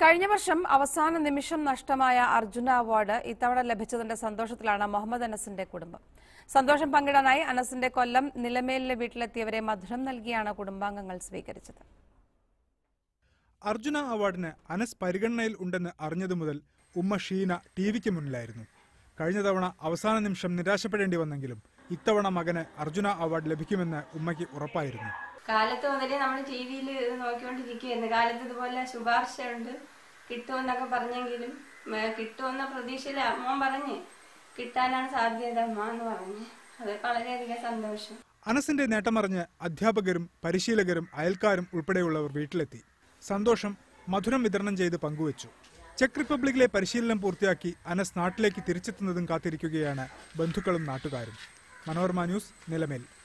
കഴിഞ്ഞ വർഷം അവസാന നിമിഷം നഷ്ടമായ അർജുന അവാർഡ് ഇത്തവണ ലഭിച്ചതിന്റെ സന്തോഷത്തിലാണ് മുഹമ്മദ് അനസിന്റെ കുടുംബം സന്തോഷം പങ്കിടാനായി അനസിന്റെ കൊല്ലം നിലമേലിലെ വീട്ടിലെത്തിയവരെ മധുരം നൽകിയാണ് കുടുംബാംഗങ്ങൾ സ്വീകരിച്ചത് അർജുന അവാർഡിന് അനസ് പരിഗണനയിൽ ഉണ്ടെന്ന് അറിഞ്ഞതു മുതൽ ഉമ്മ ഷീന ടി വിക്ക് മുന്നിലായിരുന്നു കഴിഞ്ഞ തവണ അവസാന നിമിഷം നിരാശപ്പെടേണ്ടി വന്നെങ്കിലും ഇത്തവണ മകന് അർജുന അവാർഡ് ലഭിക്കുമെന്ന് ഉമ്മയ്ക്ക് ഉറപ്പായിരുന്നു കാലത്ത് മുതലേ നമ്മൾ ടി വിയിൽ നോക്കിക്കൊണ്ടിരിക്കുകയായിരുന്നു കാലത്ത് ഇതുപോലെ ശുപാർശ ഉണ്ട് കിട്ടുമെന്നൊക്കെ പറഞ്ഞെങ്കിലും ഉം, കിട്ടുമെന്ന പ്രതീക്ഷയിൽ അമ്മ പറഞ്ഞ് കിട്ടാനാണ് സാധ്യത അമ്മ എന്ന് പറഞ്ഞ് അത് വളരെയധികം സന്തോഷം അനസിന്റെ നേട്ടമറിഞ്ഞ് അധ്യാപകരും പരിശീലകരും അയൽക്കാരും ഉൾപ്പെടെയുള്ളവർ വീട്ടിലെത്തി സന്തോഷം മധുരം വിതരണം ചെയ്ത് പങ്കുവച്ചു ചെക്ക് റിപ്പബ്ലിക്കിലെ പരിശീലനം പൂർത്തിയാക്കി അനസ് നാട്ടിലേക്ക് തിരിച്ചെത്തുന്നതും കാത്തിരിക്കുകയാണ് ബന്ധുക്കളും നാട്ടുകാരും മനോരമ ന്യൂസ് നിലമേൽ